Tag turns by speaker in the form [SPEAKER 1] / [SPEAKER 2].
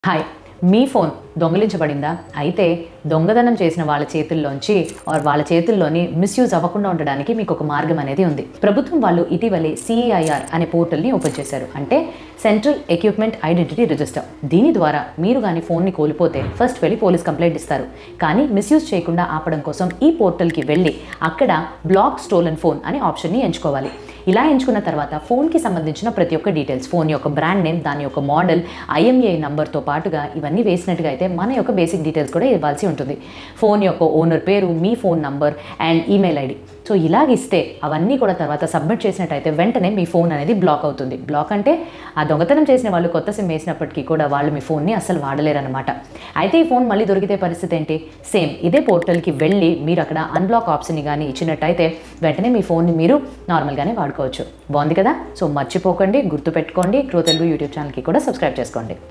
[SPEAKER 1] hi మీ phone దొంగిలించబడిందా అయితే దొంగతనం చేసిన వాళ్ళ చేతుల్లోంచి ఆర్ వాళ్ళ చేతుల్లోని మిస్యూజ్ అవ్వకుండా ఉండడానికి మీకు ఒక మార్గం అనేది ఉంది ప్రభుత్వం వాళ్ళు ఇటీవలే సిఐఆర్ అనే పోర్టల్ని ఓపెన్ చేశారు అంటే సెంట్రల్ ఎక్విప్మెంట్ ఐడెంటిటీ రిజిస్టర్ దీని ద్వారా మీరు కానీ ఫోన్ని కోల్పోతే ఫస్ట్ వెళ్ళి పోలీస్ కంప్లైంట్ ఇస్తారు కానీ మిస్యూజ్ చేయకుండా ఆపడం కోసం ఈ పోర్టల్కి వెళ్ళి అక్కడ బ్లాక్ స్టోలన్ ఫోన్ అనే ఆప్షన్ని ఎంచుకోవాలి ఇలా ఎంచుకున్న తర్వాత ఫోన్కి సంబంధించిన ప్రతి ఒక్క డీటెయిల్స్ ఫోన్ యొక్క బ్రాండ్ నేమ్ దాని యొక్క మోడల్ ఐఎంఏ నంబర్తో పాటుగా ఇవన్నీ వేసినట్టుగా అయితే మన యొక్క బేసిక్ డీటెయిల్స్ కూడా ఇవ్వాల్సి ఉంటుంది ఫోన్ యొక్క ఓనర్ పేరు మీ phone number and email ID so ఇలాగ ఇస్తే అవన్నీ కూడా తర్వాత సబ్మిట్ చేసినట్టయితే వెంటనే మీ ఫోన్ అనేది బ్లాక్ అవుతుంది బ్లాక్ అంటే ఆ దొంగతనం చేసిన వాళ్ళు కొత్త సిమ్ వేసినప్పటికీ కూడా వాళ్ళు మీ ఫోన్ని అస్సలు వాడలేరన్నమాట అయితే ఈ ఫోన్ మళ్ళీ దొరికితే పరిస్థితి ఏంటి సేమ్ ఇదే పోర్టల్కి వెళ్ళి మీరు అక్కడ అన్బ్లాక్ ఆప్షన్ని కానీ ఇచ్చినట్టయితే వెంటనే మీ ఫోన్ని మీరు నార్మల్గానే వాడుకోవచ్చు బాగుంది కదా సో మర్చిపోకండి గుర్తుపెట్టుకోండి క్రో తెలుగు యూట్యూబ్ ఛానల్కి కూడా సబ్స్క్రైబ్ చేసుకోండి